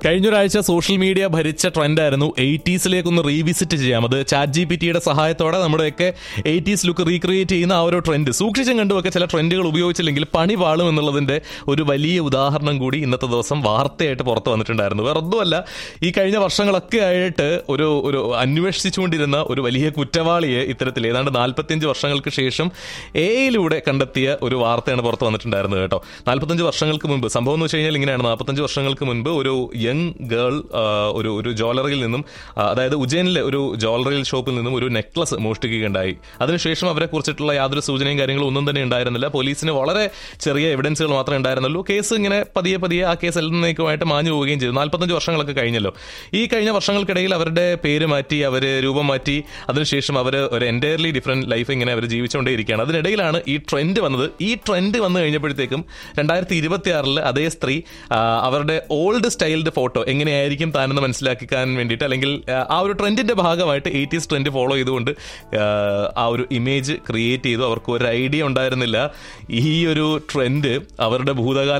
കഴിഞ്ഞൊരാഴ്ച social media ഭരിച്ച ട്രെൻഡായിരുന്നു എയ്റ്റീസിലേക്ക് ഒന്ന് revisit ചെയ്യാം അത് ചാറ്റ് ജി പി ടിയുടെ സഹായത്തോടെ നമ്മുടെയൊക്കെ എയ്റ്റീസ് ലുക്ക് റീക്രിയേറ്റ് ചെയ്യുന്ന ആ ഒരു ട്രെൻഡ് സൂക്ഷിച്ചും കണ്ടുമൊക്കെ ചില ട്രെൻഡുകൾ ഉപയോഗിച്ചില്ലെങ്കിൽ പണി വാളും എന്നുള്ളതിന്റെ ഒരു വലിയ ഉദാഹരണം കൂടി ഇന്നത്തെ ദിവസം വാർത്തയായിട്ട് പുറത്തു വന്നിട്ടുണ്ടായിരുന്നു വെറുതുമല്ല ഈ കഴിഞ്ഞ വർഷങ്ങളൊക്കെ ആയിട്ട് ഒരു ഒരു അന്വേഷിച്ചുകൊണ്ടിരുന്ന ഒരു വലിയ കുറ്റവാളിയെ ഇത്തരത്തിൽ ഏതാണ്ട് നാൽപ്പത്തിയഞ്ച് വർഷങ്ങൾക്ക് ശേഷം എയിലൂടെ കണ്ടെത്തിയ ഒരു വാർത്തയാണ് പുറത്ത് വന്നിട്ടുണ്ടായിരുന്നത് കേട്ടോ നാൽപ്പത്തഞ്ച് വർഷങ്ങൾക്ക് മുൻപ് സംഭവം എന്ന് വെച്ച് കഴിഞ്ഞാൽ ഇങ്ങനെയാണ് നാൽപ്പത്തഞ്ച് വർഷങ്ങൾക്ക് മുൻപ് ഒരു യങ് ഗേൾ ഒരു ഒരു ജ്വല്ലറിയിൽ നിന്നും ആ, അതായത് ഉജ്ജയിനിലെ ഒരു ജ്വല്ലറി ഷോപ്പിൽ നിന്നും ഒരു നെക്ലസ് മോഷ്ടിക്കുകയുണ്ടായി അതിനുശേഷം അവരെ കുറിച്ചിട്ടുള്ള യാതൊരു സൂചനയും കാര്യങ്ങളും ഒന്നും തന്നെ ഉണ്ടായിരുന്നില്ല പോലീസിന് വളരെ ചെറിയ എവിഡൻസുകൾ മാത്രമേ ഉണ്ടായിരുന്നുള്ളൂ കേസ് ഇങ്ങനെ പതിയെ പതിയെ ആ കേസ് എന്നേക്കുമായിട്ട് മാഞ്ഞു പോവുകയും ചെയ്തു നാൽപ്പത്തഞ്ച് വർഷങ്ങളൊക്കെ കഴിഞ്ഞല്ലോ ഈ കഴിഞ്ഞ വർഷങ്ങൾക്കിടയിൽ അവരുടെ പേര് മാറ്റി അവർ രൂപം മാറ്റി അതിനുശേഷം അവർ ഒരു എൻറ്റയർലി ഡിഫറെന്റ് ലൈഫ് ഇങ്ങനെ അവർ ജീവിച്ചുകൊണ്ടേയിരിക്കുകയാണ് അതിനിടയിലാണ് ഈ ട്രെൻഡ് വന്നത് ഈ ട്രെൻഡ് വന്നു കഴിഞ്ഞപ്പോഴത്തേക്കും രണ്ടായിരത്തി ഇരുപത്തി ആറിൽ അതേ സ്ത്രീ ആ, അവരുടെ ഓൾഡ് സ്റ്റൈൽഡ് ഫോട്ടോ എങ്ങനെയായിരിക്കും താനെന്ന് മനസ്സിലാക്കിക്കാൻ വേണ്ടിയിട്ട് അല്ലെങ്കിൽ ആ, ആ ഒരു ട്രെൻഡിന്റെ ഭാഗമായിട്ട് എയ്റ്റീസ് ട്രെൻഡ് ഫോളോ ചെയ്തുകൊണ്ട് ആ, ആ ഒരു ഇമേജ് ക്രിയേറ്റ് ചെയ്തു അവർക്ക് ഒരു ഐഡിയ ഉണ്ടായിരുന്നില്ല ഈ ഒരു ട്രെൻഡ് അവരുടെ ഭൂതകാല